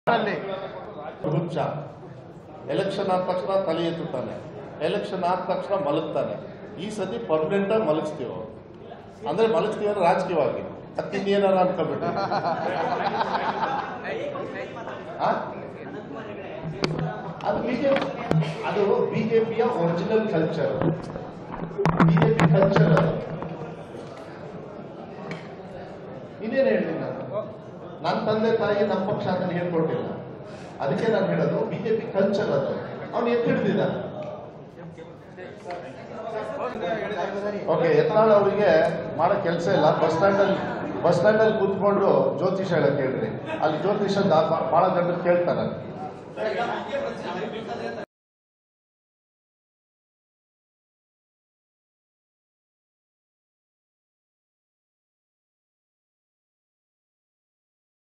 ಅಲ್ಲಿ ಹುಚ್ಚ ಎಲೆಕ್ಷನ್ ಆದ ತಕ್ಷಣ ತಲೆ ಎತ್ತುತ್ತಾನೆ ಎಲೆಕ್ಷನ್ ಆದ ತಕ್ಷಣ ಮಲಗ್ತಾನೆ ಈ ಸತಿ ಪರ್ಮನೆಂಟ್ ಆಗಿ ಮಲಗಿಸ್ತೀವಿ ಅವ್ರು. ಅಂದ್ರೆ ಮಲಗಿಸ್ತೀವಿ ಅಂದ್ರೆ ರಾಜಕೀಯವಾಗಿ ಮತ್ತಿನ್ನೇನಾರ ಅನ್ಕೋಬಿಟ್ಟು ಆ? ಅದು ಬಿಜೆಪಿ ಅದು ಬಿಜೆಪಿಯ ಒರಿಜಿನಲ್ ಕಲ್ಚರ್ ಬಿಜೆಪಿ ಕಲ್ಚರ್ ಅದು ಇನ್ನೇನು ಹೇಳಿ ನಾನು ನನ್ನ ತಂದೆ ತಾಯಿ ನಮ್ಮ ಪಕ್ಷ ಅದನ್ನು ಹೇಳ್ಕೊಟ್ಟಿಲ್ಲ ಅದಕ್ಕೆ ನಾನು ಹೇಳೋದು ಬಿಜೆಪಿ ಕಲ್ಚರ್ ಅದು ಅವ್ನು ಎತ್ತು ಹಿಡಿದಿದ್ದ ಓಕೆ ಯತ್ನಾಳ್ ಅವರಿಗೆ ಮಾಡೋ ಕೆಲಸ ಇಲ್ಲ ಬಸ್ ಸ್ಟ್ಯಾಂಡಲ್ಲಿ ಬಸ್ ಸ್ಟ್ಯಾಂಡಲ್ಲಿ ಕೂತ್ಕೊಂಡು ಜ್ಯೋತಿಷ ಹೇಳಕ್ ಹೇಳ್ರಿ ಅಲ್ಲಿ ಜ್ಯೋತಿಷ ಬಹಳ ಜನರು ಕೇಳ್ತಾರೆ